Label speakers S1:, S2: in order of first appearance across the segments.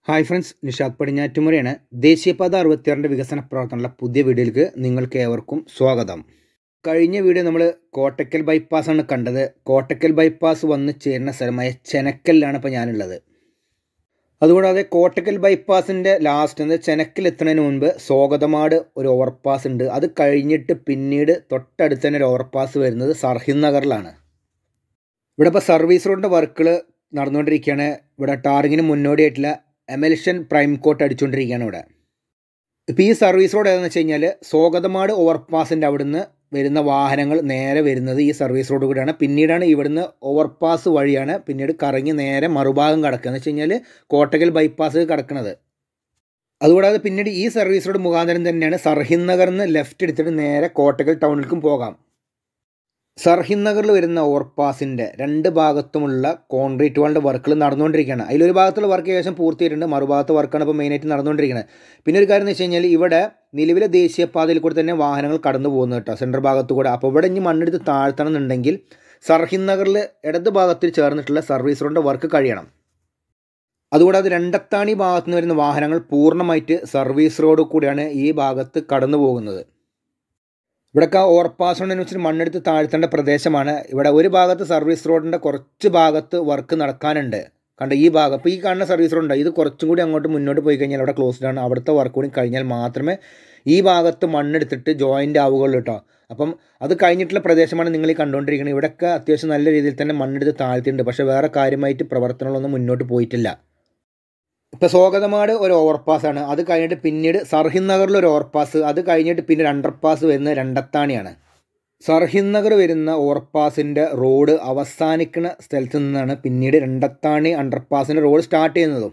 S1: hi friends Nishad പടിഞ്ഞാറ്റുമുറയാണ് ദേശീയപാത അറുപത്തിയാറിൻ്റെ വികസന പ്രവർത്തനമുള്ള പുതിയ വീഡിയോയിലേക്ക് നിങ്ങൾക്ക് ഏവർക്കും സ്വാഗതം കഴിഞ്ഞ വീഡിയോ നമ്മൾ കോട്ടക്കൽ ബൈപ്പാസ് ആണ് കണ്ടത് കോട്ടക്കൽ ബൈപ്പാസ് വന്ന് ചേരുന്ന സ്ഥലമായ ചെനക്കലിലാണ് ഇപ്പോൾ ഞാനുള്ളത് അതുകൂടാതെ കോട്ടക്കൽ ബൈപ്പാസിൻ്റെ ലാസ്റ്റ് എന്ന് ചെനക്കൽ എത്തുന്നതിന് മുൻപ് സ്വാഗതമാട് ഒരു ഓവർപാസ് ഉണ്ട് അത് കഴിഞ്ഞിട്ട് പിന്നീട് തൊട്ടടുത്ത് തന്നെ ഒരു ഓവർപാസ് വരുന്നത് സർഹിന്ദ് നഗറിലാണ് ഇവിടെ ഇപ്പോൾ സർവീസ് റോഡിൻ്റെ വർക്കുകൾ നടന്നുകൊണ്ടിരിക്കുകയാണ് ഇവിടെ ടാറിങ്ങിന് മുന്നോടിയായിട്ടുള്ള എമൽഷൻ പ്രൈം കോട്ട് അടിച്ചുകൊണ്ടിരിക്കുകയാണ് ഇവിടെ ഇപ്പോൾ ഈ സർവീസ് റോഡ് ഏതാണെന്ന് വെച്ച് കഴിഞ്ഞാൽ സ്വാഗതമാട് ഓവർപാസിൻ്റെ അവിടുന്ന് വരുന്ന വാഹനങ്ങൾ നേരെ വരുന്നത് ഈ സർവീസ് റോഡ് കൂടെയാണ് പിന്നീടാണ് ഇവിടുന്ന് ഓവർപാസ് വഴിയാണ് പിന്നീട് കറങ്ങി നേരെ മറുഭാഗം കിടക്കുക എന്ന് വെച്ച് കഴിഞ്ഞാൽ കോട്ടകൽ ബൈപ്പാസ് കിടക്കുന്നത് അതുകൂടാതെ പിന്നീട് ഈ സർവീസ് റോഡ് മുഖാന്തരം തന്നെയാണ് സർഹിന്ദ് നഗറിൽ നിന്ന് ലെഫ്റ്റ് എടുത്തിട്ട് നേരെ കോട്ടകൽ ടൗണിലേക്കും പോകാം സർഹിന്ദ് നഗറിൽ വരുന്ന ഓവർപാസിൻ്റെ രണ്ട് ഭാഗത്തുമുള്ള കോൺക്രീറ്റ് വാളിൻ്റെ വർക്കുകൾ നടന്നുകൊണ്ടിരിക്കുകയാണ് അതിലൊരു ഭാഗത്തുള്ള വർക്ക് ഏകദേശം പൂർത്തിയായിട്ടുണ്ട് മറുഭാഗത്ത് വർക്കാണ് ഇപ്പോൾ മെയിനായിട്ട് നടന്നുകൊണ്ടിരിക്കുന്നത് പിന്നെ ഒരു കാര്യം എന്ന് വെച്ച് കഴിഞ്ഞാൽ ഇവിടെ നിലവിലെ ദേശീയപാതയിൽ കൂടെ തന്നെ വാഹനങ്ങൾ കടന്നു പോകുന്നു കേട്ടോ സെൻട്രൽ ഭാഗത്തു കൂടെ അപ്പോൾ ഇവിടെ ഇനി മണ്ണെടുത്ത് താഴ്ത്തണം എന്നുണ്ടെങ്കിൽ സർഹിന്ദ് നഗറിൽ ഇടത് ഭാഗത്തിൽ ചേർന്നിട്ടുള്ള സർവീസ് റോഡിൻ്റെ വർക്ക് കഴിയണം അതുകൂടാതെ രണ്ടത്താണി ഭാഗത്തു നിന്ന് വരുന്ന വാഹനങ്ങൾ പൂർണ്ണമായിട്ട് സർവീസ് റോഡ് കൂടിയാണ് ഈ ഭാഗത്ത് കടന്നു പോകുന്നത് ഇവിടെയൊക്കെ ഓവർപാസ് റോഡിനെ വെച്ചിട്ട് മണ്ണെടുത്ത് താഴ്ത്തേണ്ട പ്രദേശമാണ് ഇവിടെ ഒരു ഭാഗത്ത് സർവീസ് റോഡിൻ്റെ കുറച്ച് ഭാഗത്ത് വർക്ക് നടക്കാനുണ്ട് കണ്ട ഈ ഭാഗം ഇപ്പോൾ ഈ കാണുന്ന സർവീസ് റോഡ് ഉണ്ട് ഇത് കുറച്ചും കൂടി അങ്ങോട്ട് മുന്നോട്ട് പോയി കഴിഞ്ഞാൽ അവിടെ ക്ലോസ്ഡ് ആണ് അവിടുത്തെ വർക്ക് കൂടി കഴിഞ്ഞാൽ മാത്രമേ ഈ ഭാഗത്ത് മണ്ണെടുത്തിട്ട് ജോയിൻ്റ് ആവുകയുള്ളൂ കേട്ടോ അപ്പം അത് കഴിഞ്ഞിട്ടുള്ള പ്രദേശമാണ് നിങ്ങൾ ഈ കണ്ടുകൊണ്ടിരിക്കുന്നത് ഇവിടെയൊക്കെ അത്യാവശ്യം നല്ല രീതിയിൽ തന്നെ മണ്ണെടുത്ത് താഴ്ത്തിയിട്ടുണ്ട് പക്ഷേ വേറെ കാര്യമായിട്ട് പ്രവർത്തനങ്ങളൊന്നും മുന്നോട്ട് പോയിട്ടില്ല ഇപ്പോൾ സ്വാഗതമാട് ഒരു ഓവർപാസ് ആണ് അത് കഴിഞ്ഞിട്ട് പിന്നീട് സർഹിന്ദ് നഗറിൽ ഒരു ഓവർപാസ് അത് കഴിഞ്ഞിട്ട് പിന്നീട് അണ്ടർപാസ് വരുന്ന രണ്ടത്താണിയാണ് സർഹിന്ദ് നഗർ വരുന്ന ഓവർപാസിൻ്റെ റോഡ് അവസാനിക്കുന്ന സ്ഥലത്ത് നിന്നാണ് പിന്നീട് രണ്ടത്താണി അണ്ടർപാസിൻ്റെ റോഡ് സ്റ്റാർട്ട് ചെയ്യുന്നതും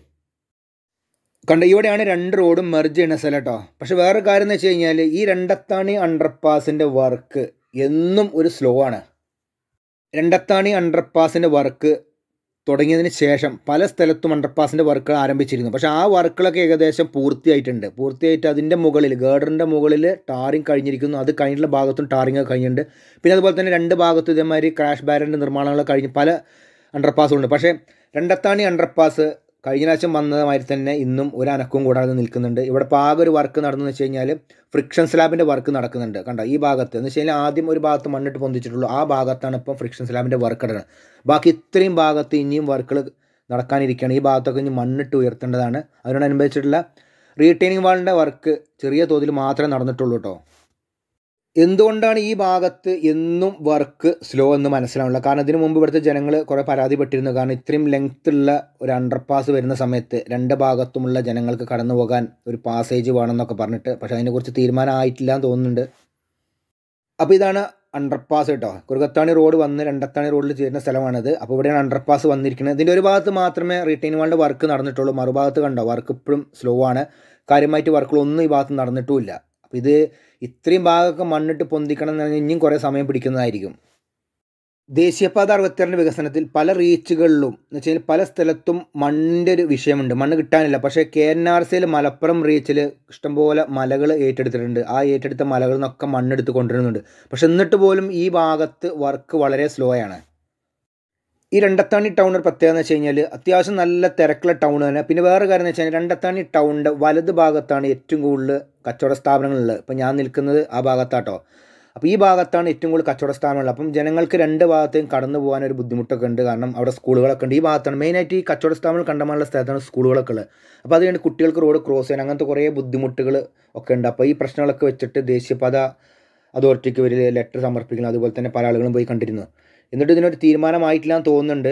S1: കണ്ട ഇവിടെയാണ് രണ്ട് റോഡും മെർജ് ചെയ്യുന്ന സ്ഥലം കേട്ടോ പക്ഷെ വേറെ കാര്യം എന്ന് വെച്ച് കഴിഞ്ഞാൽ ഈ രണ്ടത്താണി അണ്ടർപാസിൻ്റെ വർക്ക് എന്നും ഒരു സ്ലോ ആണ് രണ്ടത്താണി അണ്ടർപാസിൻ്റെ വർക്ക് തുടങ്ങിയതിന് ശേഷം പല സ്ഥലത്തും അണ്ടർപാസിൻ്റെ വർക്കുകൾ ആരംഭിച്ചിരുന്നു പക്ഷേ ആ വർക്കുകളൊക്കെ ഏകദേശം പൂർത്തിയായിട്ടുണ്ട് പൂർത്തിയായിട്ട് അതിൻ്റെ മുകളിൽ ഗേഡറിൻ്റെ മുകളിൽ ടാറിങ് കഴിഞ്ഞിരിക്കുന്നു അത് കഴിഞ്ഞിട്ടുള്ള ഭാഗത്തും ടാറിങ് കഴിഞ്ഞിട്ടുണ്ട് പിന്നെ അതുപോലെ തന്നെ രണ്ട് ഭാഗത്തും ഇതേമാതിരി ക്രാഷ് ബാരൻ്റെ നിർമ്മാണങ്ങൾ കഴിഞ്ഞ് പല അണ്ടർപാസുകളുണ്ട് പക്ഷേ രണ്ടത്താണി അണ്ടർപാസ് കഴിഞ്ഞ പ്രാവശ്യം വന്നതുമാതിരി തന്നെ ഇന്നും ഒരു അനക്കവും കൂടാതെ നിൽക്കുന്നുണ്ട് ഇവിടെ ഇപ്പോൾ ആകെ ഒരു വർക്ക് നടന്നു വെച്ച് കഴിഞ്ഞാൽ ഫ്രിക്ഷൻ സ്ലാബിൻ്റെ വർക്ക് നടക്കുന്നുണ്ട് കണ്ടോ ഈ ഭാഗത്ത് എന്ന് വെച്ച് കഴിഞ്ഞാൽ ആദ്യം ഒരു ഭാഗത്ത് മണ്ണിട്ട് പൊന്തിച്ചിട്ടുള്ളൂ ആ ഭാഗത്താണ് ഇപ്പം ഫ്രിക്ഷൻ സ്ലാബിൻ്റെ വർക്ക് നടക്കുന്നത് ബാക്കി ഇത്രയും ഭാഗത്ത് ഇനിയും വർക്കുകൾ നടക്കാനിരിക്കുകയാണ് ഈ ഭാഗത്തൊക്കെ ഇനി മണ്ണിട്ട് ഉയർത്തേണ്ടതാണ് അതിനോടനുബന്ധിച്ചിട്ടുള്ള റീറ്റെയിനിങ് വാളിൻ്റെ വർക്ക് ചെറിയ തോതിൽ മാത്രമേ നടന്നിട്ടുള്ളൂ കേട്ടോ എന്തുകൊണ്ടാണ് ഈ ഭാഗത്ത് എന്നും വർക്ക് സ്ലോ എന്ന് മനസ്സിലാവുന്നില്ല കാരണം ഇതിനു മുമ്പ് ഇവിടുത്തെ ജനങ്ങൾ കുറേ പരാതിപ്പെട്ടിരുന്നു കാരണം ഇത്രയും ലെങ്ത് ഉള്ള ഒരു അണ്ടർപാസ് വരുന്ന സമയത്ത് രണ്ട് ഭാഗത്തുമുള്ള ജനങ്ങൾക്ക് കടന്നു പോകാൻ ഒരു പാസേജ് വേണമെന്നൊക്കെ പറഞ്ഞിട്ട് പക്ഷേ അതിനെക്കുറിച്ച് തീരുമാനം ആയിട്ടില്ല എന്ന് തോന്നുന്നുണ്ട് അപ്പോൾ ഇതാണ് അണ്ടർപാസ് കേട്ടോ കുറുകത്താണി റോഡ് വന്ന് രണ്ടത്താണി റോഡിൽ ചേരുന്ന സ്ഥലമാണിത് അപ്പോൾ ഇവിടെയാണ് അണ്ടർപാസ് വന്നിരിക്കുന്നത് ഇതിൻ്റെ ഒരു ഭാഗത്ത് മാത്രമേ റീറ്റെയിൻ വാളിൻ്റെ വർക്ക് നടന്നിട്ടുള്ളൂ മറുഭാഗത്ത് കണ്ടോ വർക്ക് ഇപ്പോഴും സ്ലോ ആണ് കാര്യമായിട്ട് വർക്കുകളൊന്നും ഈ ഭാഗത്ത് നടന്നിട്ടുമില്ല അപ്പോൾ ഇത് ഇത്രയും ഭാഗമൊക്കെ മണ്ണിട്ട് പൊന്തിക്കണം എന്ന് പറഞ്ഞാൽ ഇനിയും കുറേ സമയം പിടിക്കുന്നതായിരിക്കും ദേശീയപാത അറുപത്തിയാറിൻ്റെ വികസനത്തിൽ പല റീച്ചുകളിലും എന്ന് വെച്ച് കഴിഞ്ഞാൽ പല സ്ഥലത്തും മണ്ണിൻ്റെ ഒരു വിഷയമുണ്ട് മണ്ണ് കിട്ടാനില്ല പക്ഷേ കെ എൻ ആർ സിയിൽ മലപ്പുറം റീച്ചിൽ ഇഷ്ടംപോലെ മലകൾ ഏറ്റെടുത്തിട്ടുണ്ട് ആ ഏറ്റെടുത്ത മലകളിൽ നിന്നൊക്കെ മണ്ണെടുത്ത് കൊണ്ടുവരുന്നുണ്ട് പക്ഷെ എന്നിട്ട് പോലും ഈ ഭാഗത്ത് വർക്ക് വളരെ സ്ലോ ആണ് ഈ രണ്ടത്താണി ടൗൺ ഒരു പ്രത്യേകത എന്ന് വെച്ച് കഴിഞ്ഞാൽ അത്യാവശ്യം നല്ല തിരക്കുള്ള ടൗൺ തന്നെ പിന്നെ വേറെ കാര്യം എന്ന് വെച്ച് കഴിഞ്ഞാൽ രണ്ടത്താണി ടൗണിൻ്റെ വലത് ഭാഗത്താണ് ഏറ്റവും കൂടുതൽ കച്ചവട സ്ഥാപനങ്ങളുള്ളത് ഇപ്പം ഞാൻ നിൽക്കുന്നത് ആ ഭാഗത്താട്ടോ അപ്പോൾ ഈ ഭാഗത്താണ് ഏറ്റവും കൂടുതൽ കച്ചവട സ്ഥാപനങ്ങൾ അപ്പം ജനങ്ങൾക്ക് രണ്ട് ഭാഗത്തേക്കും കടന്നു പോകാൻ ഒരു ബുദ്ധിമുട്ടൊക്കെ ഉണ്ട് കാരണം അവിടെ സ്കൂളുകളൊക്കെ ഉണ്ട് ഈ ഭാഗത്താണ് മെയിനായിട്ട് ഈ കച്ചവട സ്ഥാപനങ്ങൾ കണ്ടമാനുള്ള സ്ഥലത്താണ് സ്കൂളുകളൊക്കെ ഉള്ളത് അപ്പോൾ അതുകൊണ്ട് കുട്ടികൾക്ക് റോഡ് ക്രോസ് ചെയ്യാൻ അങ്ങനത്തെ കുറേ ബുദ്ധിമുട്ടുകൾ ഒക്കെ ഉണ്ട് അപ്പോൾ ഈ പ്രശ്നങ്ങളൊക്കെ വെച്ചിട്ട് ദേശീയപാത അതോറിറ്റിക്ക് ഒരു ലെറ്റർ സമർപ്പിക്കണം അതുപോലെ തന്നെ പല ആളുകളും പോയി കണ്ടിരുന്നു എന്നിട്ട് ഇതിനൊരു തീരുമാനമായിട്ടില്ല എന്ന് തോന്നുന്നുണ്ട്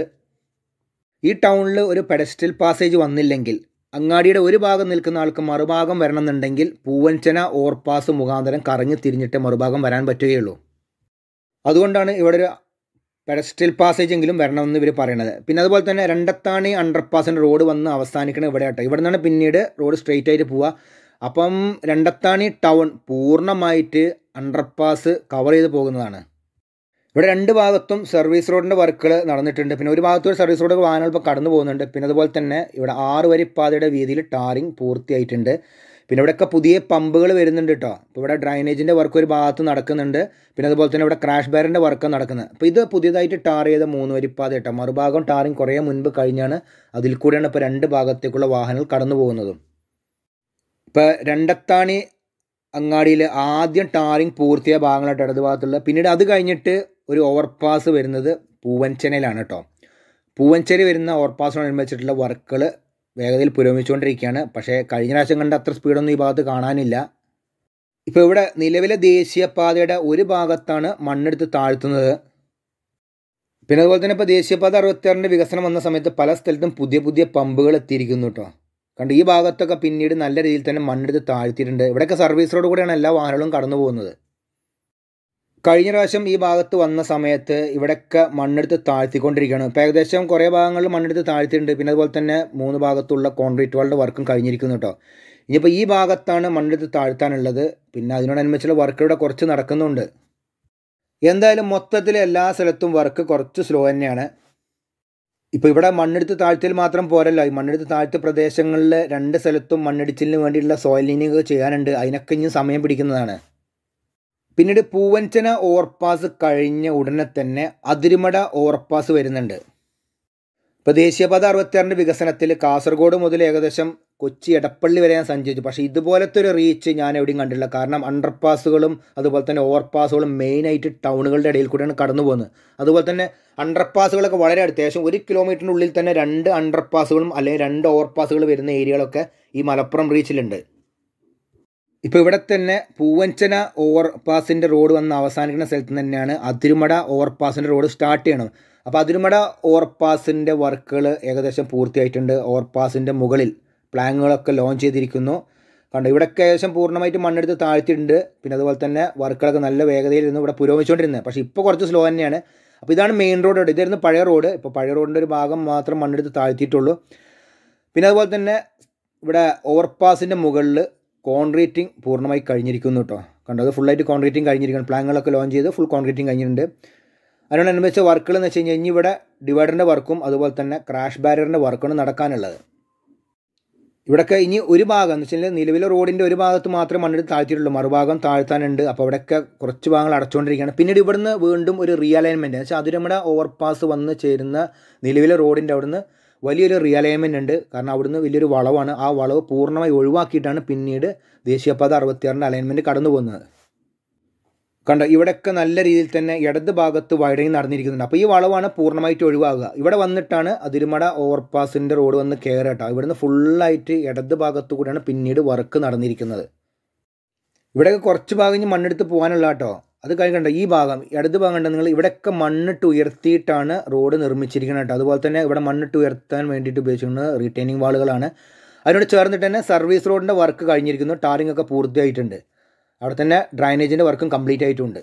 S1: ഈ ടൗണിൽ ഒരു പെഡസ്ട്രിയൽ പാസേജ് വന്നില്ലെങ്കിൽ അങ്ങാടിയുടെ ഒരു ഭാഗം നിൽക്കുന്ന ആൾക്ക് മറുഭാഗം വരണം എന്നുണ്ടെങ്കിൽ പൂവഞ്ചന ഓവർപാസ് മുഖാന്തരം കറങ്ങി തിരിഞ്ഞിട്ട് മറുഭാഗം വരാൻ പറ്റുകയുള്ളൂ അതുകൊണ്ടാണ് ഇവിടെ ഒരു പെഡസ്ട്രിയൽ പാസേജ് എങ്കിലും വരണമെന്ന് ഇവർ പറയണത് പിന്നെ അതുപോലെ തന്നെ രണ്ടത്താണി അണ്ടർപാസിൻ്റെ റോഡ് വന്ന് അവസാനിക്കുന്നത് ഇവിടെ ആട്ടോ ഇവിടെ നിന്നാണ് പിന്നീട് റോഡ് സ്ട്രെയിറ്റ് ആയിട്ട് പോവുക അപ്പം രണ്ടത്താണി ടൗൺ പൂർണ്ണമായിട്ട് അണ്ടർപാസ് കവർ ചെയ്ത് പോകുന്നതാണ് ഇവിടെ രണ്ട് ഭാഗത്തും സർവീസ് റോഡിൻ്റെ വർക്കുകൾ നടന്നിട്ടുണ്ട് പിന്നെ ഒരു ഭാഗത്തൊരു സർവീസ് റോഡ് വാഹനങ്ങൾ ഇപ്പോൾ കടന്നു പോകുന്നുണ്ട് പിന്നെ അതുപോലെ തന്നെ ഇവിടെ ആറ് വരി പാതയുടെ വീതിയിൽ ടാറിങ് പൂർത്തിയായിട്ടുണ്ട് പിന്നെ ഇവിടെയൊക്കെ പുതിയ പമ്പുകൾ വരുന്നുണ്ട് കേട്ടോ ഇപ്പോൾ ഇവിടെ ഡ്രൈനേജിൻ്റെ വർക്ക് ഒരു ഭാഗത്ത് നടക്കുന്നുണ്ട് പിന്നെ അതുപോലെ തന്നെ ഇവിടെ ക്രാഷ് ബാരിൻ്റെ വർക്ക് നടക്കുന്നത് അപ്പോൾ ഇത് പുതിയതായിട്ട് ടാർ ചെയ്ത മൂന്ന് വരിപ്പാത കേട്ടോ മറുഭാഗം ടാറിങ് കുറേ മുൻപ് കഴിഞ്ഞാണ് അതിൽ കൂടെയാണ് ഇപ്പോൾ രണ്ട് ഭാഗത്തേക്കുള്ള വാഹനങ്ങൾ കടന്നു പോകുന്നതും ഇപ്പോൾ രണ്ടത്താണി അങ്ങാടിയിൽ ആദ്യം ടാറിങ് പൂർത്തിയായ ഭാഗങ്ങളായിട്ട് ഇടത് ഭാഗത്തുള്ളത് പിന്നീട് അത് കഴിഞ്ഞിട്ട് ഒരു ഓവർപാസ് വരുന്നത് പൂവൻചനയിലാണ് കേട്ടോ പൂവൻചേരി വരുന്ന ഓവർപാസിനോടനുബന്ധിച്ചിട്ടുള്ള വർക്കുകൾ വേഗതയിൽ പുരോഗമിച്ചുകൊണ്ടിരിക്കുകയാണ് പക്ഷേ കഴിഞ്ഞ പ്രാവശ്യം കണ്ട അത്ര സ്പീഡൊന്നും ഈ ഭാഗത്ത് കാണാനില്ല ഇപ്പോൾ ഇവിടെ നിലവിലെ ദേശീയപാതയുടെ ഒരു ഭാഗത്താണ് മണ്ണെടുത്ത് താഴ്ത്തുന്നത് പിന്നെ അതുപോലെ തന്നെ ഇപ്പോൾ ദേശീയപാത അറുപത്തിയാറിൻ്റെ വികസനം വന്ന സമയത്ത് പല സ്ഥലത്തും പുതിയ പുതിയ പമ്പുകൾ എത്തിയിരിക്കുന്നു കേട്ടോ കണ്ട് ഈ ഭാഗത്തൊക്കെ പിന്നീട് നല്ല രീതിയിൽ തന്നെ മണ്ണെടുത്ത് താഴ്ത്തിയിട്ടുണ്ട് ഇവിടെയൊക്കെ സർവീസ് റോഡ് കൂടെയാണ് എല്ലാ വാഹനങ്ങളും കടന്നു പോകുന്നത് കഴിഞ്ഞ പ്രാവശ്യം ഈ ഭാഗത്ത് വന്ന സമയത്ത് ഇവിടെയൊക്കെ മണ്ണെടുത്ത് താഴ്ത്തിക്കൊണ്ടിരിക്കുകയാണ് ഇപ്പോൾ ഏകദേശം കുറേ ഭാഗങ്ങളിൽ മണ്ണെടുത്ത് താഴ്ത്തിയിട്ടുണ്ട് പിന്നെ അതുപോലെ തന്നെ മൂന്ന് ഭാഗത്തുള്ള കോൺക്രീറ്റ് വാളിൻ്റെ വർക്കും കഴിഞ്ഞിരിക്കുന്നു കേട്ടോ ഇനിയിപ്പോൾ ഈ ഭാഗത്താണ് മണ്ണെടുത്ത് താഴ്ത്താനുള്ളത് പിന്നെ അതിനോടനുബന്ധിച്ചുള്ള വർക്ക് ഇവിടെ കുറച്ച് നടക്കുന്നുണ്ട് എന്തായാലും മൊത്തത്തിൽ എല്ലാ സ്ഥലത്തും വർക്ക് കുറച്ച് സ്ലോ തന്നെയാണ് ഇപ്പോൾ ഇവിടെ മണ്ണെടുത്ത് താഴ്ത്തൽ മാത്രം പോരല്ലോ ഈ മണ്ണെടുത്ത് താഴ്ത്ത പ്രദേശങ്ങളിൽ രണ്ട് സ്ഥലത്തും മണ്ണിടിച്ചിലിന് വേണ്ടിയിട്ടുള്ള സോയിൽ ലീനിങ് ചെയ്യാനുണ്ട് അതിനൊക്കെ ഇനി സമയം പിടിക്കുന്നതാണ് പിന്നീട് പൂവഞ്ചന ഓവർപാസ് കഴിഞ്ഞ ഉടനെ തന്നെ അതിരുമട ഓവർപാസ് വരുന്നുണ്ട് ഇപ്പോൾ ദേശീയപാത അറുപത്തിയാറിൻ്റെ വികസനത്തിൽ കാസർഗോഡ് മുതൽ ഏകദേശം കൊച്ചി എടപ്പള്ളി വരെ ഞാൻ സഞ്ചരിച്ചു പക്ഷേ ഇതുപോലത്തെ ഒരു റീച്ച് ഞാൻ എവിടെയും കണ്ടില്ല കാരണം അണ്ടർപാസുകളും അതുപോലെ തന്നെ ഓവർപാസുകളും മെയിനായിട്ട് ടൗണുകളുടെ ഇടയിൽ കൂടെയാണ് കടന്നു പോകുന്നത് അതുപോലെ തന്നെ അണ്ടർപാസുകളൊക്കെ വളരെ അടുത്ത് ഏകദേശം ഒരു കിലോമീറ്ററിൻ്റെ ഉള്ളിൽ തന്നെ രണ്ട് അണ്ടർപാസുകളും അല്ലെങ്കിൽ രണ്ട് ഓവർപാസുകൾ വരുന്ന ഏരിയകളൊക്കെ ഈ മലപ്പുറം റീച്ചിലുണ്ട് ഇപ്പോൾ ഇവിടെ തന്നെ പൂവഞ്ചന ഓവർ പാസിൻ്റെ റോഡ് വന്ന് അവസാനിക്കുന്ന സ്ഥലത്ത് തന്നെയാണ് അതിരുമട ഓവർ പാസിൻ്റെ റോഡ് സ്റ്റാർട്ട് ചെയ്യണം അപ്പോൾ അതിരുമട ഓവർ പാസിൻ്റെ വർക്കുകൾ ഏകദേശം പൂർത്തിയായിട്ടുണ്ട് ഓവർ പാസിൻ്റെ മുകളിൽ പ്ലാനുകളൊക്കെ ലോഞ്ച് ചെയ്തിരിക്കുന്നു കണ്ടോ ഇവിടെയൊക്കെ ഏകദേശം പൂർണ്ണമായിട്ട് മണ്ണെടുത്ത് താഴ്ത്തിയിട്ടുണ്ട് പിന്നെ അതുപോലെ തന്നെ വർക്കുകളൊക്കെ നല്ല വേഗതയിലിരുന്ന് ഇവിടെ പുരോഗമിച്ചുകൊണ്ടിരുന്നത് പക്ഷേ ഇപ്പോൾ കുറച്ച് സ്ലോ തന്നെയാണ് അപ്പോൾ ഇതാണ് മെയിൻ റോഡ് ഇതായിരുന്നു പഴയ റോഡ് ഇപ്പോൾ പഴയ റോഡിൻ്റെ ഒരു ഭാഗം മാത്രം മണ്ണെടുത്ത് താഴ്ത്തിയിട്ടുള്ളൂ പിന്നെ അതുപോലെ തന്നെ ഇവിടെ ഓവർപാസിൻ്റെ മുകളിൽ കോൺക്രീറ്റിംഗ് പൂർണ്ണമായി കഴിഞ്ഞിരിക്കുന്നു കേട്ടോ കണ്ടോ അത് ഫുള്ളായിട്ട് കോൺക്രീറ്റിംഗ് കഴിഞ്ഞിരിക്കുന്നു പ്ലാനുകളൊക്കെ ലോഞ്ച് ചെയ്ത് ഫുൾ കോൺക്രീറ്റിംഗ് കഴിഞ്ഞിട്ടുണ്ട് അതിനോടനുബന്ധിച്ച വർക്കുകൾ എന്ന് വെച്ച് കഴിഞ്ഞാൽ ഇനി ഇവിടെ ഡിവൈഡറിൻ്റെ വർക്കും അതുപോലെ തന്നെ ക്രാഷ് ബാരിയറിൻ്റെ വർക്കാണ് നടക്കാനുള്ളത് ഇവിടെയൊക്കെ ഇനി ഒരു ഭാഗം എന്ന് വെച്ചാൽ നിലവിലെ റോഡിൻ്റെ ഒരു ഭാഗത്ത് മാത്രമേ മണ്ണെടുത്ത് താഴ്ത്തിയിട്ടുള്ളൂ മറുഭാഗം താഴ്ത്താനുണ്ട് അപ്പോൾ അവിടെയൊക്കെ കുറച്ച് ഭാഗങ്ങൾ അടച്ചുകൊണ്ടിരിക്കുകയാണ് പിന്നീട് ഇവിടുന്ന് വീണ്ടും ഒരു റിയലൈൻമെൻറ്റ് എന്ന് വെച്ചാൽ അതിരമട ഓവർപാസ് വന്ന് ചേരുന്ന നിലവിലെ റോഡിൻ്റെ അവിടുന്ന് വലിയൊരു റിയലൈൻമെൻ്റ് ഉണ്ട് കാരണം അവിടുന്ന് വലിയൊരു വളവാണ് ആ വളവ് പൂർണ്ണമായി ഒഴിവാക്കിയിട്ടാണ് പിന്നീട് ദേശീയപാത അറുപത്തിയാറിൻ്റെ അലൈൻമെൻറ്റ് കടന്നു പോകുന്നത് കണ്ടോ ഇവിടെയൊക്കെ നല്ല രീതിയിൽ തന്നെ ഇടത് ഭാഗത്ത് വൈഡനിങ് നടന്നിരിക്കുന്നുണ്ട് അപ്പോൾ ഈ വളവാണ് പൂർണ്ണമായിട്ട് ഒഴിവാകുക ഇവിടെ വന്നിട്ടാണ് അതിരുമട ഓവർപാസിൻ്റെ റോഡ് വന്ന് കയറുക കേട്ടോ ഇവിടുന്ന് ഫുള്ളായിട്ട് ഇടത് ഭാഗത്തു കൂടെയാണ് പിന്നീട് വർക്ക് നടന്നിരിക്കുന്നത് ഇവിടെയൊക്കെ കുറച്ച് ഭാഗം ഇനി മണ്ണെടുത്ത് പോകാനുള്ള കേട്ടോ അത് കഴിഞ്ഞ ഈ ഭാഗം ഇടത് ഭാഗം കണ്ട നിങ്ങൾ ഇവിടെയൊക്കെ മണ്ണിട്ട് ഉയർത്തിയിട്ടാണ് റോഡ് നിർമ്മിച്ചിരിക്കുന്നത് കേട്ടോ അതുപോലെ തന്നെ ഇവിടെ മണ്ണിട്ട് ഉയർത്താൻ വേണ്ടിയിട്ട് ഉപയോഗിച്ചിരിക്കുന്നത് റീറ്റൈനിങ് വാളുകളാണ് അതിനോട് ചേർന്നിട്ട് തന്നെ സർവീസ് റോഡിൻ്റെ വർക്ക് കഴിഞ്ഞിരിക്കുന്നു ടാറിംഗ് ഒക്കെ പൂർത്തിയായിട്ടുണ്ട് അവിടെ തന്നെ ഡ്രൈനേജിൻ്റെ വർക്കും കംപ്ലീറ്റ് ആയിട്ടുണ്ട്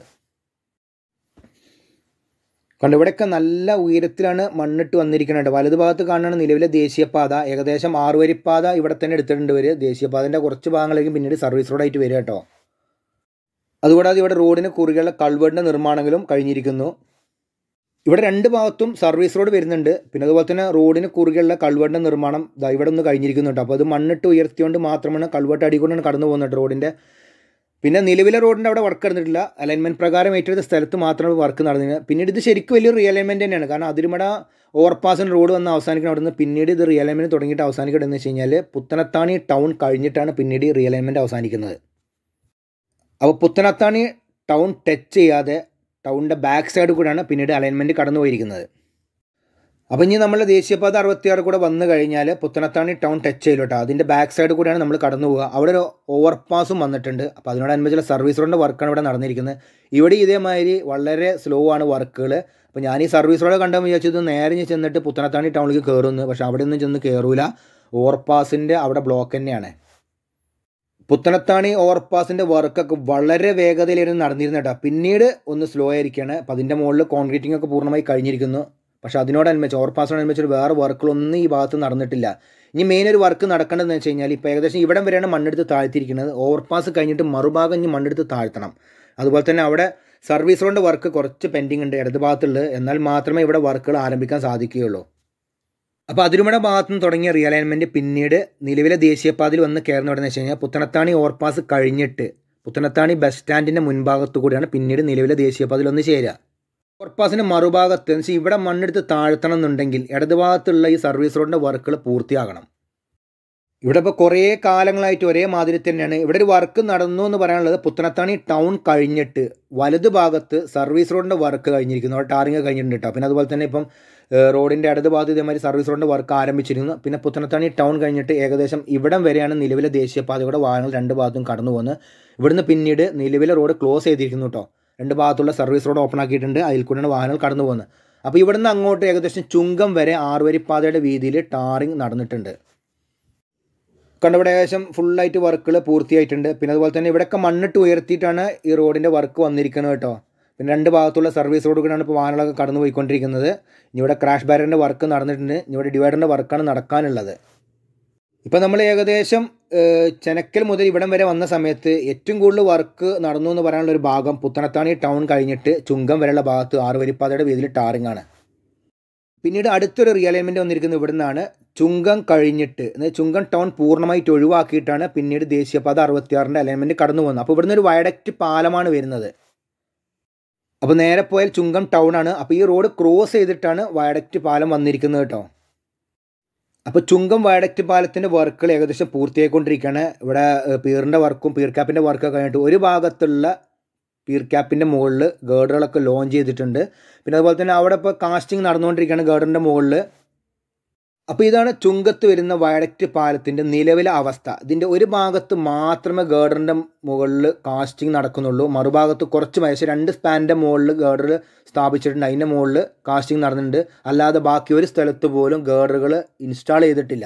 S1: കണ്ട് ഇവിടെയൊക്കെ നല്ല ഉയരത്തിലാണ് മണ്ണിട്ട് വന്നിരിക്കുന്നത് വലത് ഭാഗത്ത് കാണുന്ന നിലവിലെ ദേശീയപാത ഏകദേശം ആറുവരിപ്പാത ഇവിടെ തന്നെ എടുത്തിട്ടുണ്ട് വരിക ദേശീയപാതൻ്റെ കുറച്ച് ഭാഗങ്ങളേക്കും പിന്നീട് സർവീസ് റോഡായിട്ട് വരിക കേട്ടോ അതുകൂടാതെ ഇവിടെ റോഡിന് കുറുകെയുള്ള കൾവേഡിൻ്റെ നിർമ്മാണങ്ങളും കഴിഞ്ഞിരിക്കുന്നു ഇവിടെ രണ്ട് ഭാഗത്തും സർവീസ് റോഡ് വരുന്നുണ്ട് പിന്നെ അതുപോലെ തന്നെ റോഡിന് കുറുകെയുള്ള കൾവേഡിൻ്റെ നിർമ്മാണം ദാ ഇവിടെ ഒന്ന് കഴിഞ്ഞിരിക്കുന്നു കേട്ടോ അപ്പോൾ അത് മണ്ണിട്ട് ഉയർത്തിയോണ്ട് മാത്രമാണ് കൾവേട്ട് അടികൊണ്ടാണ് കടന്നു പോകുന്നത് റോഡിൻ്റെ പിന്നെ നിലവിലെ റോഡിൻ്റെ അവിടെ വർക്ക് നടന്നിട്ടില്ല അലൈൻമെൻറ്റ് പ്രകാരം ഏറ്റെടുത്ത സ്ഥലത്ത് മാത്രമേ വർക്ക് നടന്നില്ല പിന്നീട് ഇത് ശരിക്കും വലിയൊരു റിയലൈൻമെൻറ്റ് തന്നെയാണ് കാരണം അതിരുമട ഓവർപാസിന് റോഡ് വന്ന് അവസാനിക്കുന്ന അവിടെ നിന്ന് പിന്നീട് ഇത് റിയലൈൻമെൻറ്റ് തുടങ്ങിയിട്ട് അവസാനിക്കട്ടെ എന്ന് വെച്ച് കഴിഞ്ഞാൽ പുത്തനത്താണി ടൗൺ കഴിഞ്ഞിട്ടാണ് പിന്നീട് ഈ റിയലൈൻമെൻറ്റ് അവസാനിക്കുന്നത് അപ്പോൾ പുത്തനത്താണി ടൗൺ ടച്ച് ചെയ്യാതെ ടൗണിൻ്റെ ബാക്ക് സൈഡ് കൂടെയാണ് പിന്നീട് അലൈൻമെൻറ്റ് കടന്നു പോയിരിക്കുന്നത് അപ്പോൾ ഇനി നമ്മൾ ദേശീയപാത അറുപത്തിയാറ് കൂടെ വന്നു കഴിഞ്ഞാൽ പുത്തനത്താണി ടൗൺ ടച്ച് ചെയ്യലോട്ടോ അതിൻ്റെ ബാക്ക് സൈഡ് കൂടെയാണ് നമ്മൾ കടന്നു പോകുക അവിടെ ഒരു ഓവർപാസും വന്നിട്ടുണ്ട് അപ്പോൾ അതിനോടനുബന്ധിച്ചുള്ള സർവീസ് റോഡിൻ്റെ വർക്കാണ് ഇവിടെ നടന്നിരിക്കുന്നത് ഇവിടെ ഇതേമാതിരി വളരെ സ്ലോ ആണ് വർക്കുകൾ അപ്പോൾ ഞാൻ ഈ സർവീസ് റോഡ് കണ്ടാൽ വിചാരിച്ചത് നേരെ ഞാൻ ചെന്നിട്ട് പുത്തനത്താണി ടൗണിലേക്ക് കയറുന്നു പക്ഷേ അവിടെ ഒന്നും ചെന്ന് കയറൂല ഓവർപാസിൻ്റെ അവിടെ ബ്ലോക്ക് തന്നെയാണ് പുത്തനത്താണി ഓവർപാസിൻ്റെ വർക്കൊക്കെ വളരെ വേഗതയിലായിരുന്നു നടന്നിരുന്നത് കേട്ടോ പിന്നീട് ഒന്ന് സ്ലോ ആയിരിക്കുകയാണ് അപ്പോൾ അതിൻ്റെ മുകളിൽ കോൺക്രീറ്റിംഗ് ഒക്കെ പൂർണ്ണമായി കഴിഞ്ഞിരിക്കുന്നു പക്ഷേ അതിനോടനുബന്ധിച്ച് ഓവർപാസിനോടനുബന്ധിച്ച് വേറെ വർക്കുകളൊന്നും ഈ ഭാഗത്ത് നടന്നിട്ടില്ല ഇനി മെയിൻ ഒരു വർക്ക് നടക്കേണ്ടതെന്ന് വെച്ച് കഴിഞ്ഞാൽ ഇപ്പോൾ ഏകദേശം ഇവിടം വരെയാണ് മണ്ണെടുത്ത് താഴ്ത്തിയിരിക്കുന്നത് ഓവർപാസ് കഴിഞ്ഞിട്ട് മറുഭാഗം ഇനി മണ്ണെടുത്ത് താഴ്ത്തണം അതുപോലെ തന്നെ അവിടെ സർവീസ് റോഡിൻ്റെ വർക്ക് കുറച്ച് പെൻഡിങ് ഉണ്ട് ഇടത് ഭാഗത്തുള്ളത് എന്നാൽ മാത്രമേ ഇവിടെ വർക്കുകൾ ആരംഭിക്കാൻ സാധിക്കുകയുള്ളൂ അപ്പോൾ അതിരുമട ഭാഗത്തു നിന്ന് തുടങ്ങിയ റിയലൈൻമെൻറ്റ് പിന്നീട് നിലവിലെ ദേശീയപാതയിൽ വന്ന് കയറുന്ന എവിടെ വെച്ച് കഴിഞ്ഞാൽ പുത്തനത്താണി ഓവർപാസ് കഴിഞ്ഞിട്ട് പുത്തനത്താണി ബസ് സ്റ്റാൻഡിൻ്റെ മുൻഭാഗത്തു കൂടിയാണ് പിന്നീട് നിലവിലെ ദേശീയപാതയിൽ വന്ന് ചേരുക ഓവർപാസിൻ്റെ മറുഭാഗത്ത് എന്ന് വെച്ചാൽ ഇവിടെ മണ്ണെടുത്ത് താഴ്ത്തണം എന്നുണ്ടെങ്കിൽ ഇടതുഭാഗത്തുള്ള ഈ സർവീസ് റോഡിൻ്റെ വർക്കുകൾ പൂർത്തിയാകണം ഇവിടെ ഇപ്പോൾ കുറേ കാലങ്ങളായിട്ട് ഒരേ മാതിരി തന്നെയാണ് ഇവിടെ ഒരു വർക്ക് നടന്നു എന്ന് പറയാനുള്ളത് പുത്തനത്താണി ടൗൺ കഴിഞ്ഞിട്ട് വലത് ഭാഗത്ത് സർവീസ് റോഡിൻ്റെ വർക്ക് കഴിഞ്ഞിരിക്കുന്നു അവിടെ ടാറിങ് കഴിഞ്ഞിട്ടുണ്ട് കേട്ടോ പിന്നെ അതുപോലെ തന്നെ ഇപ്പം റോഡിൻ്റെ ഇടത് ഭാഗത്ത് ഇതേമാതിരി സർവീസ് റോഡിൻ്റെ വർക്ക് ആരംഭിച്ചിരുന്നു പിന്നെ പുത്തനത്താണി ടൗൺ കഴിഞ്ഞിട്ട് ഏകദേശം ഇവിടം വരെയാണ് നിലവിലെ ദേശീയപാതയുടെ വാഹനങ്ങൾ രണ്ട് ഭാഗത്തും കടന്നു പോകുന്നത് ഇവിടുന്ന് പിന്നീട് നിലവിലെ റോഡ് ക്ലോസ് ചെയ്തിരിക്കുന്നു കേട്ടോ രണ്ട് ഭാഗത്തുള്ള സർവീസ് റോഡ് ഓപ്പൺ ആക്കിയിട്ടുണ്ട് അതിൽ കൂടെയാണ് വാഹനങ്ങൾ കടന്നു പോകുന്നത് അപ്പോൾ ഇവിടുന്ന് അങ്ങോട്ട് ഏകദേശം ചുങ്കം വരെ ആറുവരിപ്പാതയുടെ വീതിയിൽ ടാറിങ് നടന്നിട്ടുണ്ട് കണ്ടവിടെ ഏകദേശം ഫുള്ളായിട്ട് വർക്കുകൾ പൂർത്തിയായിട്ടുണ്ട് പിന്നെ അതുപോലെ തന്നെ ഇവിടെയൊക്കെ മണ്ണിട്ട് ഉയർത്തിയിട്ടാണ് ഈ റോഡിൻ്റെ വർക്ക് വന്നിരിക്കുന്നത് കേട്ടോ പിന്നെ രണ്ട് ഭാഗത്തുള്ള സർവീസ് റോഡുകളാണ് ഇപ്പോൾ വാഹനങ്ങളൊക്കെ കടന്നു പോയിക്കൊണ്ടിരിക്കുന്നത് ഇനി ഇവിടെ ക്രാഷ് ബാരിയറിൻ്റെ വർക്ക് നടന്നിട്ടുണ്ട് ഇനി ഇവിടെ ഡിവൈഡറിൻ്റെ വർക്കാണ് നടക്കാനുള്ളത് ഇപ്പം നമ്മൾ ഏകദേശം ചെനക്കൽ മുതൽ ഇവിടം വരെ വന്ന സമയത്ത് ഏറ്റവും കൂടുതൽ വർക്ക് നടന്നു എന്ന് പറയാനുള്ള ഒരു ഭാഗം പുത്തനത്താണി ടൗൺ കഴിഞ്ഞിട്ട് ചുങ്കം വരെയുള്ള ഭാഗത്ത് ആറുവരിപ്പാതയുടെ വീതിയിൽ ടാറിംഗ് ആണ് പിന്നീട് അടുത്തൊരു റിയലൈൻമെൻറ്റ് വന്നിരിക്കുന്നത് ഇവിടെ നിന്നാണ് ചുങ്കം കഴിഞ്ഞിട്ട് അതായത് ചുങ്കം ടൗൺ പൂർണ്ണമായിട്ട് ഒഴിവാക്കിയിട്ടാണ് പിന്നീട് ദേശീയപാത അറുപത്തിയാറിൻ്റെ അലൈൻമെൻറ്റ് കടന്നു പോകുന്നത് അപ്പോൾ ഇവിടുന്ന് ഒരു വയഡക്റ്റ് പാലമാണ് വരുന്നത് അപ്പോൾ നേരെ പോയാൽ ചുങ്കം ടൗൺ ആണ് അപ്പോൾ ഈ റോഡ് ക്രോസ് ചെയ്തിട്ടാണ് വയഡക്റ്റ് പാലം വന്നിരിക്കുന്നത് കേട്ടോ അപ്പോൾ ചുങ്കം വയഡക്റ്റ് പാലത്തിൻ്റെ വർക്കുകൾ ഏകദേശം പൂർത്തിയായിക്കൊണ്ടിരിക്കുകയാണ് ഇവിടെ പീറിൻ്റെ വർക്കും പീർ ക്യാപ്പിൻ്റെ വർക്കൊക്കെ കഴിഞ്ഞിട്ട് ഒരു ഭാഗത്തുള്ള പീർ ക്യാപ്പിൻ്റെ മുകളിൽ ഗേർഡറുകളൊക്കെ ലോഞ്ച് ചെയ്തിട്ടുണ്ട് പിന്നെ അതുപോലെ തന്നെ അവിടെ ഇപ്പോൾ കാസ്റ്റിംഗ് നടന്നുകൊണ്ടിരിക്കുകയാണ് ഗേർഡറിൻ്റെ മുകളിൽ അപ്പോൾ ഇതാണ് ചുങ്കത്ത് വരുന്ന വയഡക്റ്റ് പാലത്തിൻ്റെ നിലവിലെ അവസ്ഥ ഇതിൻ്റെ ഒരു ഭാഗത്ത് മാത്രമേ ഗേർഡറിൻ്റെ മുകളിൽ കാസ്റ്റിംഗ് നടക്കുന്നുള്ളൂ മറുഭാഗത്ത് കുറച്ച് വയസ്സ് രണ്ട് സ്പാനിൻ്റെ മുകളിൽ ഗേർഡർ സ്ഥാപിച്ചിട്ടുണ്ട് അതിൻ്റെ മുകളിൽ കാസ്റ്റിംഗ് നടന്നിട്ടുണ്ട് അല്ലാതെ ബാക്കി ഒരു സ്ഥലത്ത് പോലും ഗേർഡറുകൾ ഇൻസ്റ്റാൾ ചെയ്തിട്ടില്ല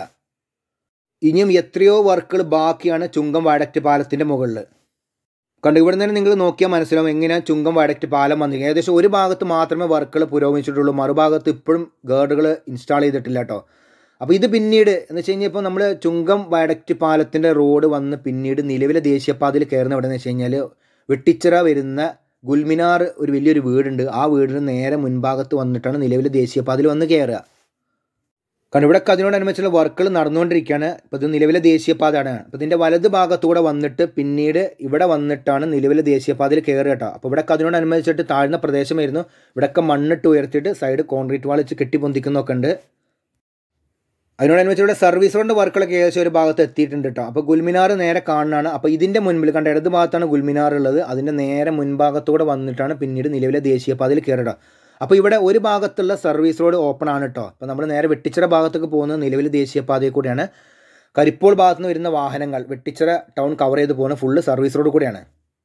S1: ഇനിയും എത്രയോ വർക്കുകൾ ബാക്കിയാണ് ചുങ്കം വയഡക്റ്റ് പാലത്തിൻ്റെ മുകളിൽ കണ്ടു ഇവിടെ തന്നെ നിങ്ങൾ നോക്കിയാൽ മനസ്സിലാവും എങ്ങനെയാണ് ചുങ്കം വയഡക്റ്റ് പാലം വന്നിരിക്കുന്നത് ഏകദേശം ഒരു ഭാഗത്ത് മാത്രമേ വർക്കുകൾ പുരോഗമിച്ചിട്ടുള്ളൂ മറുഭാഗത്ത് ഇപ്പോഴും ഗേർഡുകൾ ഇൻസ്റ്റാൾ ചെയ്തിട്ടില്ല കേട്ടോ അപ്പോൾ ഇത് പിന്നീട് എന്ന് വെച്ച് കഴിഞ്ഞാൽ ഇപ്പോൾ നമ്മൾ ചുങ്കം വയഡക്റ്റ് പാലത്തിൻ്റെ റോഡ് വന്ന് പിന്നീട് നിലവിലെ ദേശീയപാതയിൽ കയറുന്ന എവിടെയെന്ന് വെച്ച് കഴിഞ്ഞാൽ വെട്ടിച്ചിറ വരുന്ന ഗുൽമിനാർ ഒരു വലിയൊരു വീടുണ്ട് ആ വീടിന് നേരെ മുൻഭാഗത്ത് വന്നിട്ടാണ് നിലവിലെ ദേശീയപാതയിൽ വന്ന് കയറുക കാരണം ഇവിടെ അതിനോടനുബന്ധിച്ചുള്ള വർക്കുകൾ നടന്നുകൊണ്ടിരിക്കുകയാണ് ഇപ്പോൾ ഇത് നിലവിലെ ദേശീയപാതയാണ് അപ്പോൾ ഇതിൻ്റെ വലത് ഭാഗത്തൂടെ വന്നിട്ട് പിന്നീട് ഇവിടെ വന്നിട്ടാണ് നിലവിലെ ദേശീയപാതയിൽ കയറുക കേട്ടോ അപ്പോൾ ഇവിടെ അതിനോടനുബന്ധിച്ചിട്ട് താഴ്ന്ന പ്രദേശമായിരുന്നു ഇവിടെയൊക്കെ മണ്ണിട്ട് ഉയർത്തിയിട്ട് സൈഡ് കോൺക്രീറ്റ് വാൾ വെച്ച് കെട്ടിപ്പൊന്തിക്കുന്നൊക്കെ ഉണ്ട് അതിനോടനുബന്ധിച്ച് ഇവിടെ സർവീസ് റോഡിൻ്റെ വർക്കുകളൊക്കെ ഏകദേശം ഒരു ഭാഗത്ത് എത്തിയിട്ടുണ്ട് കേട്ടോ അപ്പോൾ ഗുൽമിനാർ നേരെ കാണുന്നതാണ് അപ്പോൾ ഇതിൻ്റെ മുൻപിൽ കണ്ട ഇടത് ഭാഗത്താണ് ഗുൽമിനാർ ഉള്ളത് അതിൻ്റെ നേരെ മുൻഭാഗത്തൂടെ വന്നിട്ടാണ് പിന്നീട് നിലവിലെ ദേശീയപാതയിൽ കയറുക അപ്പോൾ ഇവിടെ ഒരു ഭാഗത്തുള്ള സർവീസ് റോഡ് ഓപ്പൺ ആണ് കേട്ടോ അപ്പോൾ നമ്മൾ നേരെ വെട്ടിച്ചിറ ഭാഗത്തേക്ക് പോകുന്നത് നിലവിൽ ദേശീയപാതയിൽ കൂടിയാണ് കരിപ്പോൾ ഭാഗത്ത് നിന്ന് വരുന്ന വാഹനങ്ങൾ വെട്ടിച്ചിറ ടൗൺ കവർ ചെയ്ത് പോകുന്ന ഫുള്ള് സർവീസ് റോഡ് കൂടിയാണ്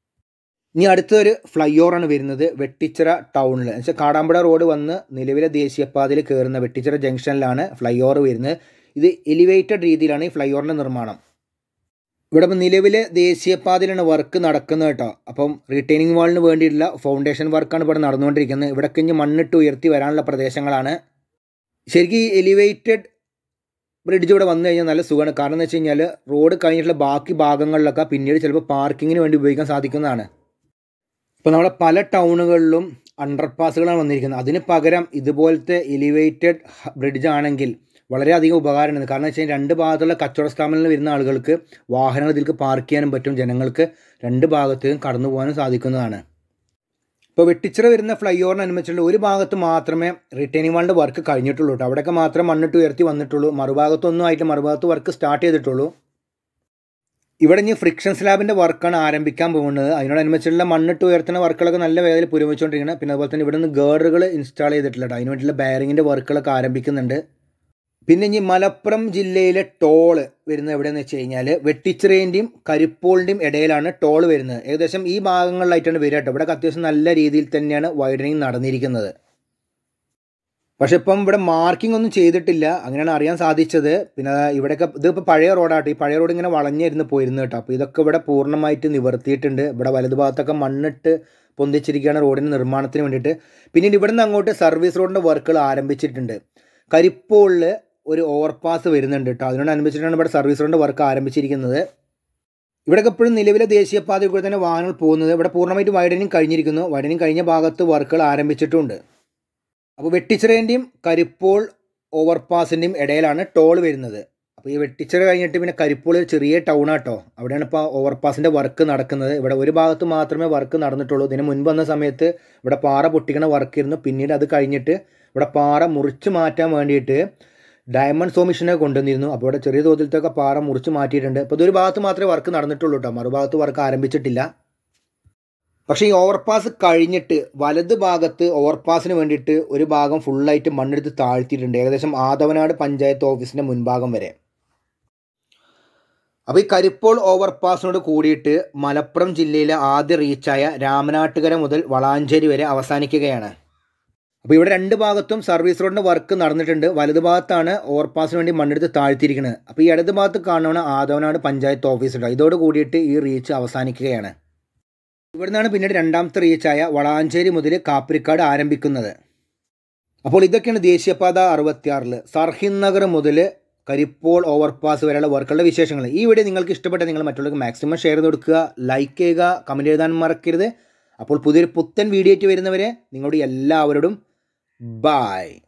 S1: ഇനി അടുത്തൊരു ഫ്ലൈ ഓവറാണ് വരുന്നത് വെട്ടിച്ചിറ ടൗണിൽ എന്നുവെച്ചാൽ കാടാമ്പുഴ റോഡ് വന്ന് നിലവിലെ ദേശീയപാതയിൽ കയറുന്ന വെട്ടിച്ചിറ ജംഗ്ഷനിലാണ് ഫ്ലൈ ഓവർ വരുന്നത് ഇത് എലിവേറ്റഡ് രീതിയിലാണ് ഈ ഫ്ലൈ ഓവറിൻ്റെ നിർമ്മാണം ഇവിടെ ഇപ്പം നിലവിലെ ദേശീയപാതയിലാണ് വർക്ക് നടക്കുന്നത് കേട്ടോ അപ്പം റീറ്റെയിനിങ് വാളിന് വേണ്ടിയിട്ടുള്ള ഫൗണ്ടേഷൻ വർക്കാണ് ഇവിടെ നടന്നുകൊണ്ടിരിക്കുന്നത് ഇവിടെ കഴിഞ്ഞ് മണ്ണിട്ട് ഉയർത്തി വരാനുള്ള പ്രദേശങ്ങളാണ് ശരിക്കും ഈ എലിവേറ്റഡ് ബ്രിഡ്ജ് ഇവിടെ വന്നു കഴിഞ്ഞാൽ നല്ല സുഖമാണ് കാരണം എന്ന് വെച്ച് കഴിഞ്ഞാൽ റോഡ് കഴിഞ്ഞിട്ടുള്ള ബാക്കി ഭാഗങ്ങളിലൊക്കെ പിന്നീട് ചിലപ്പോൾ പാർക്കിങ്ങിന് വേണ്ടി ഉപയോഗിക്കാൻ സാധിക്കുന്നതാണ് ഇപ്പോൾ നമ്മുടെ പല ടൗണുകളിലും അണ്ടർപാസുകളാണ് വന്നിരിക്കുന്നത് അതിന് പകരം ഇതുപോലത്തെ എലിവേറ്റഡ് ബ്രിഡ്ജ് ആണെങ്കിൽ വളരെയധികം ഉപകാരമാണ് കാരണം വെച്ച് കഴിഞ്ഞാൽ രണ്ട് ഭാഗത്തുള്ള കച്ചവട സ്ഥാപനങ്ങളിൽ വരുന്ന ആളുകൾക്ക് വാഹനങ്ങൾ ഇതിലേക്ക് പാർക്ക് ചെയ്യാനും പറ്റും ജനങ്ങൾക്ക് രണ്ട് ഭാഗത്തേക്കും കടന്നു പോകാനും സാധിക്കുന്നതാണ് ഇപ്പോൾ വെട്ടിച്ചിറ വരുന്ന ഫ്ലൈ ഓവറിനനുസരിച്ചുള്ള ഒരു ഭാഗത്ത് മാത്രമേ റിട്ടേണിംഗ് വാളിൻ്റെ വർക്ക് കഴിഞ്ഞിട്ടുള്ളൂ കേട്ടോ അവിടെയൊക്കെ മാത്രമേ മണ്ണിട്ട് ഉയർത്തി വന്നിട്ടുള്ളൂ മറുഭാഗത്തൊന്നും ആയിട്ട് മറുഭാഗത്ത് വർക്ക് സ്റ്റാർട്ട് ചെയ്തിട്ടുള്ളൂ ഇവിടെ ഇനി ഫ്രിക്ഷൻ സ്ലാബിൻ്റെ വർക്കാണ് ആരംഭിക്കാൻ പോകുന്നത് അതിനോടനുബന്ധിച്ചുള്ള മണ്ണിട്ട് ഉയർത്തുന്ന വർക്കുകളൊക്കെ നല്ല വേഗത്തിൽ പുരോഗമിച്ചുകൊണ്ടിരിക്കുന്നത് പിന്നെ അതുപോലെ തന്നെ ഇവിടെ നിന്ന് ഗേർഡുകൾ ഇൻസ്റ്റാൾ ചെയ്തിട്ടില്ല കേട്ടോ അതിന് വേണ്ടിയുള്ള ബയറിങ്ങിൻ്റെ വർക്കുകളൊക്കെ ആരംഭിക്കുന്നുണ്ട് പിന്നെ ഇനി മലപ്പുറം ജില്ലയിലെ ടോള് വരുന്നത് എവിടെയെന്ന് വെച്ച് കഴിഞ്ഞാൽ വെട്ടിച്ചിറേൻ്റെയും കരിപ്പോളിൻ്റെയും ഇടയിലാണ് ടോൾ വരുന്നത് ഏകദേശം ഈ ഭാഗങ്ങളിലായിട്ടാണ് വരിക കേട്ടോ ഇവിടെ അത്യാവശ്യം നല്ല രീതിയിൽ തന്നെയാണ് വൈഡനിങ് നടന്നിരിക്കുന്നത് പക്ഷെ ഇപ്പം ഇവിടെ മാർക്കിംഗ് ഒന്നും ചെയ്തിട്ടില്ല അങ്ങനെയാണ് അറിയാൻ സാധിച്ചത് പിന്നെ ഇവിടെയൊക്കെ ഇതിപ്പോൾ പഴയ റോഡാട്ടോ ഈ പഴയ റോഡ് ഇങ്ങനെ വളഞ്ഞിരുന്ന് പോയിരുന്നു കേട്ടോ അപ്പോൾ ഇതൊക്കെ ഇവിടെ പൂർണ്ണമായിട്ട് നിവർത്തിയിട്ടുണ്ട് ഇവിടെ വലതുഭാഗത്തൊക്കെ മണ്ണിട്ട് പൊന്തിച്ചിരിക്കുകയാണ് റോഡിൻ്റെ നിർമ്മാണത്തിന് വേണ്ടിയിട്ട് പിന്നീട് ഇവിടെ നിന്ന് അങ്ങോട്ട് സർവീസ് റോഡിൻ്റെ വർക്കുകൾ ആരംഭിച്ചിട്ടുണ്ട് കരിപ്പോളിൽ ഒരു ഓവർപാസ് വരുന്നുണ്ട് കേട്ടോ അതിനോടനുബന്ധിച്ചിട്ടാണ് ഇവിടെ സർവീസ് റോഡിൻ്റെ വർക്ക് ആരംഭിച്ചിരിക്കുന്നത് ഇവിടെയൊക്കെ എപ്പോഴും നിലവിലെ ദേശീയപാതയിൽ കൂടെ തന്നെ വാഹനങ്ങൾ പോകുന്നത് ഇവിടെ പൂർണ്ണമായിട്ട് വൈഡനിങ് കഴിഞ്ഞിരിക്കുന്നു വൈഡനിങ് കഴിഞ്ഞ ഭാഗത്ത് വർക്കുകൾ ആരംഭിച്ചിട്ടുണ്ട് അപ്പോൾ വെട്ടിച്ചിറേൻ്റെയും കരിപ്പോൾ ഓവർപാസിൻ്റെയും ഇടയിലാണ് ടോൾ വരുന്നത് അപ്പോൾ ഈ വെട്ടിച്ചിറ കഴിഞ്ഞിട്ട് പിന്നെ കരിപ്പോൾ ഒരു ചെറിയ ടൗൺ ആട്ടോ അവിടെയാണ് ഇപ്പോൾ ഓവർപാസിൻ്റെ വർക്ക് നടക്കുന്നത് ഇവിടെ ഒരു ഭാഗത്ത് മാത്രമേ വർക്ക് നടന്നിട്ടുള്ളൂ ഇതിന് മുൻപ് വന്ന സമയത്ത് ഇവിടെ പാറ പൊട്ടിക്കണ വർക്ക് ഇരുന്നു പിന്നീട് അത് കഴിഞ്ഞിട്ട് ഇവിടെ പാറ മുറിച്ച് മാറ്റാൻ വേണ്ടിയിട്ട് ഡയമണ്ട് സോമിഷനെ കൊണ്ടുവന്നിരുന്നു അപ്പോൾ ഇവിടെ ചെറിയ തോതിലത്തൊക്കെ പാറ മുറിച്ച് മാറ്റിയിട്ടുണ്ട് അപ്പോൾ ഇതൊരു ഭാഗത്ത് മാത്രമേ വർക്ക് നടന്നിട്ടുള്ളൂ കേട്ടോ മറുഭാഗത്ത് വർക്ക് ആരംഭിച്ചിട്ടില്ല പക്ഷേ ഈ ഓവർപാസ് കഴിഞ്ഞിട്ട് വലത് ഭാഗത്ത് ഓവർപാസിന് വേണ്ടിയിട്ട് ഒരു ഭാഗം ഫുള്ളായിട്ട് മണ്ണെടുത്ത് താഴ്ത്തിയിട്ടുണ്ട് ഏകദേശം ആദവനാട് പഞ്ചായത്ത് ഓഫീസിൻ്റെ മുൻഭാഗം വരെ അപ്പോൾ ഈ കരിപ്പോൾ ഓവർപാസിനോട് കൂടിയിട്ട് മലപ്പുറം ജില്ലയിലെ ആദ്യ റീച്ചായ രാമനാട്ടുകര മുതൽ വളാഞ്ചേരി വരെ അവസാനിക്കുകയാണ് അപ്പോൾ ഇവിടെ രണ്ട് ഭാഗത്തും സർവീസ് റോഡിൻ്റെ വർക്ക് നടന്നിട്ടുണ്ട് വലത് ഭാഗത്താണ് ഓവർപാസിന് വേണ്ടി മണ്ണെടുത്ത് താഴ്ത്തിയിരിക്കുന്നത് അപ്പോൾ ഈ ഇടത് ഭാഗത്ത് കാണുന്ന ആദവനാട് പഞ്ചായത്ത് ഓഫീസ് ഉണ്ട് ഇതോട് കൂടിയിട്ട് ഈ റീച്ച് അവസാനിക്കുകയാണ് ഇവിടെ നിന്നാണ് പിന്നീട് രണ്ടാമത്തെ റീച്ചായ വളാഞ്ചേരി മുതൽ കാപ്പിരിക്കാട് ആരംഭിക്കുന്നത് അപ്പോൾ ഇതൊക്കെയാണ് ദേശീയപാത അറുപത്തിയാറിൽ സർഹിന്ദ് നഗർ മുതൽ കരിപ്പോൾ ഓവർപാസ് വരെയുള്ള വർക്കുകളുടെ വിശേഷങ്ങൾ ഈ വീഡിയോ നിങ്ങൾക്ക് ഇഷ്ടപ്പെട്ട നിങ്ങൾ മറ്റുള്ളവർക്ക് മാക്സിമം ഷെയർ ചെയ്ത് കൊടുക്കുക ലൈക്ക് ചെയ്യുക കമൻറ്റ് എഴുതാൻ മറക്കരുത് അപ്പോൾ പുതിയൊരു പുത്തൻ വീഡിയോ ആയിട്ട് വരുന്നവരെ നിങ്ങളുടെ എല്ലാവരോടും ബായ്